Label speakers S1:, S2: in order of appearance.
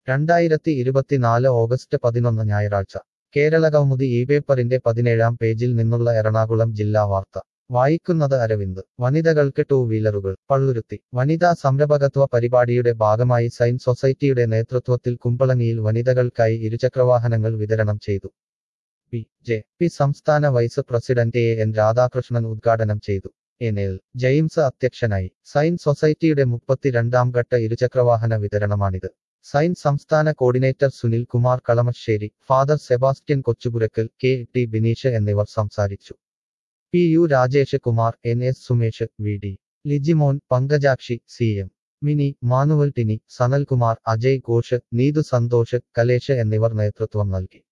S1: രണ്ടായിരത്തി ഇരുപത്തിനാല് ഓഗസ്റ്റ് പതിനൊന്ന് ഞായറാഴ്ച കേരളകൗമുദി ഈ പേപ്പറിന്റെ പതിനേഴാം പേജിൽ നിന്നുള്ള എറണാകുളം ജില്ലാ വാർത്ത വായിക്കുന്നത് അരവിന്ദ് വനിതകൾക്ക് ടൂ വീലറുകൾ പള്ളുരുത്തി വനിതാ സംരംഭകത്വ പരിപാടിയുടെ ഭാഗമായി സൈൻ സൊസൈറ്റിയുടെ നേതൃത്വത്തിൽ കുമ്പളങ്ങിയിൽ വനിതകൾക്കായി ഇരുചക്രവാഹനങ്ങൾ വിതരണം ചെയ്തു പി ജെ പി സംസ്ഥാന vice president A N Radhakrishnan ഉദ്ഘാടനം ചെയ്തു എൻ എൽ ജെയിംസ് അധ്യക്ഷനായി സൈൻ സൊസൈറ്റിയുടെ മുപ്പത്തിരണ്ടാം ഘട്ട ഇരുചക്രവാഹന വിതരണമാണിത് സൈൻ സംസ്ഥാന coordinator Sunil Kumar Kalamassery father Sebastian Kochupurackal K T Bineesh എന്നിവർ സംസാരിച്ചു P U Rajesh Kumar N S Sumesh V D Lijimon Pankajakshi C M Mini Manuel Tini Sanalkumar Ajay Ghosh Neethu Santhosh Kalesh എന്നിവർ നേതൃത്വം നൽകി